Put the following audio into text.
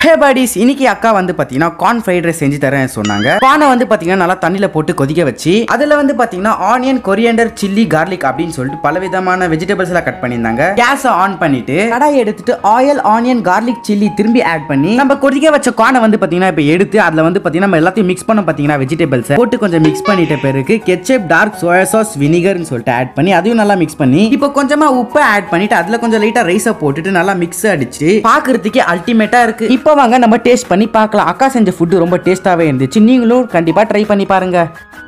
ஹே bodies இன்னைக்கு அக்கா வந்து பாத்தீங்கன்னா கார்ன் ஃப்ரைட் ரைஸ் செஞ்சு தரேன் சொன்னாங்க கார்னை வந்து பாத்தீங்கன்னா நல்லா தண்ணியில போட்டு கொதிக்க வச்சு அதுல வந்து பாத்தீங்கன்னா ஆனியன் கொரியண்டர் சில்லி கார்லிக் அப்படின்னு சொல்லிட்டு பல விதமான வெஜிடபிள்ஸ் எல்லாம் கட் பண்ணியிருந்தாங்க கேஸை ஆன் பண்ணிட்டு கடாயை எடுத்துட்டு ஆயில் ஆனியன் கார்லிக் சில்லி திரும்பி ஆட் பண்ணி நம்ம கொதிக்க வச்ச கார்னை வந்து பாத்தீங்கன்னா இப்போ எடுத்து அதுல வந்து பாத்தீங்கன்னா நம்ம எல்லாத்தையும் மிக்ஸ் பண்ண பாத்தீங்கன்னா வெஜிடபிள்ஸ் போட்டு கொஞ்சம் மிக்ஸ் பண்ணிட்ட பிறகு கெச்சப் டார்க் சோயா சாஸ் வினிகர்னு சொல்லிட்டு ஆட் பண்ணி அதையும் நல்லா மிக்ஸ் பண்ணி இப்போ கொஞ்சமா உப்பு ஆட் பண்ணிட்டு அதுல கொஞ்சம் லைட்டா ரைஸை போட்டுட்டு நல்லா மிக்ஸ் அடிச்சு பாக்குறதுக்கு அல்டிமேட்டா இருக்கு இப்போ வாங்க நம்ம டேஸ்ட் பண்ணி பார்க்கலாம் அக்கா செஞ்ச ஃபுட்டு ரொம்ப டேஸ்டாவே இருந்துச்சு நீங்களும் கண்டிப்பா ட்ரை பண்ணி பாருங்க